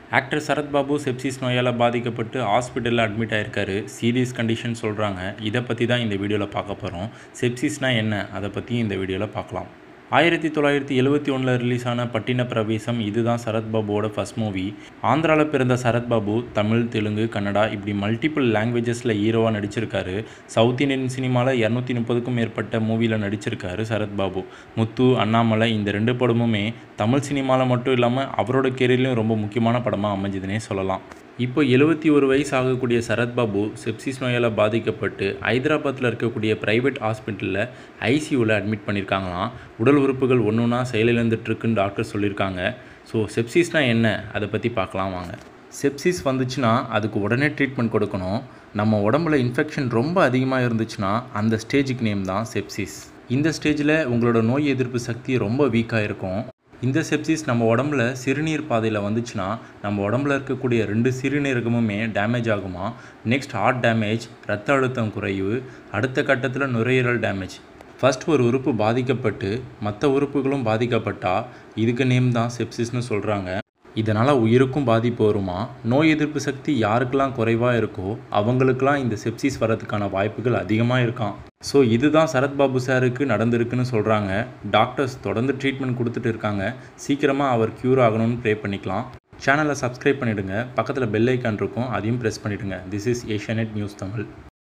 actor Sarath Babu sepsis நோயால் பாதிக்கப்பட்டு ஹாஸ்பிட்டலில் அட்மிட் ஆயிருக்காரு சீரியஸ் கண்டிஷன் சொல்கிறாங்க இதை பற்றி தான் இந்த வீடியோவில் பார்க்க போகிறோம் செப்சிஸ்னால் என்ன அதை பற்றி இந்த வீடியோவில் பார்க்கலாம் ஆயிரத்தி தொள்ளாயிரத்தி எழுபத்தி ஒன்றில் ரிலீஸ் ஆன பட்டின பிரவேசம் இதுதான் சரத்பாபுவோட ஃபர்ஸ்ட் மூவி ஆந்திராவில் பிறந்த சரத்பாபு தமிழ் தெலுங்கு கன்னடா இப்படி மல்டிபிள் லாங்குவேஜஸில் ஹீரோவாக நடிச்சிருக்காரு சவுத் இந்தியன் சினிமாவில் இரநூத்தி முப்பதுக்கும் மேற்பட்ட மூவியில் நடிச்சிருக்காரு சரத்பாபு முத்து அண்ணாமலை இந்த ரெண்டு படமுமே தமிழ் சினிமாவில் மட்டும் இல்லாமல் அவரோட கெரியர்லையும் ரொம்ப முக்கியமான படமாக அமைஞ்சதுன்னே சொல்லலாம் இப்போ எழுபத்தி ஒரு வயசு ஆகக்கூடிய சரத்பாபு செப்சிஸ் நோயால் பாதிக்கப்பட்டு ஹைதராபாத்தில் இருக்கக்கூடிய ப்ரைவேட் ஹாஸ்பிட்டலில் ஐசியூவில் அட்மிட் பண்ணியிருக்காங்களாம் உடல் உறுப்புகள் ஒன்று ஒன்றா செயலிழந்துட்டுருக்குன்னு டாக்டர் சொல்லியிருக்காங்க ஸோ செப்சிஸ்னால் என்ன அதை பற்றி பார்க்கலாம் வாங்க செப்சிஸ் வந்துச்சுன்னா அதுக்கு உடனே ட்ரீட்மெண்ட் கொடுக்கணும் நம்ம உடம்புல இன்ஃபெக்ஷன் ரொம்ப அதிகமாக இருந்துச்சுன்னா அந்த ஸ்டேஜுக்கு நேம் தான் செப்சிஸ் இந்த ஸ்டேஜில் உங்களோட நோய் எதிர்ப்பு சக்தி ரொம்ப வீக்காக இருக்கும் இந்த செப்சிஸ் நம்ம உடம்புல சிறுநீர் பாதையில் வந்துச்சுன்னா நம்ம உடம்புல இருக்கக்கூடிய ரெண்டு சிறுநீரகமுமே டேமேஜ் ஆகுமா நெக்ஸ்ட் ஹார்ட் டேமேஜ் ரத்த அழுத்தம் குறைவு அடுத்த கட்டத்தில் நுரையீரல் டேமேஜ் ஃபர்ஸ்ட் ஒரு உறுப்பு பாதிக்கப்பட்டு மற்ற உறுப்புகளும் பாதிக்கப்பட்டால் இதுக்கு நேம் தான் செப்சிஸ்னு சொல்கிறாங்க இதனால் உயிருக்கும் பாதிப்பு வருமா நோய் எதிர்ப்பு சக்தி யாருக்கெல்லாம் குறைவாக இருக்கோ அவங்களுக்கெல்லாம் இந்த செப்சிஸ் வரதுக்கான வாய்ப்புகள் அதிகமாக இருக்காம் ஸோ இதுதான் சரத்பாபு சாருக்கு நடந்திருக்குன்னு சொல்கிறாங்க டாக்டர்ஸ் தொடர்ந்து ட்ரீட்மெண்ட் கொடுத்துட்டு இருக்காங்க சீக்கிரமாக அவர் க்யூர் ஆகணும்னு ப்ரே பண்ணிக்கலாம் சேனலை சப்ஸ்கிரைப் பண்ணிவிடுங்க பக்கத்தில் பெல் ஐக்கான் இருக்கும் அதையும் ப்ரெஸ் பண்ணிவிடுங்க this is Asianet news Tamil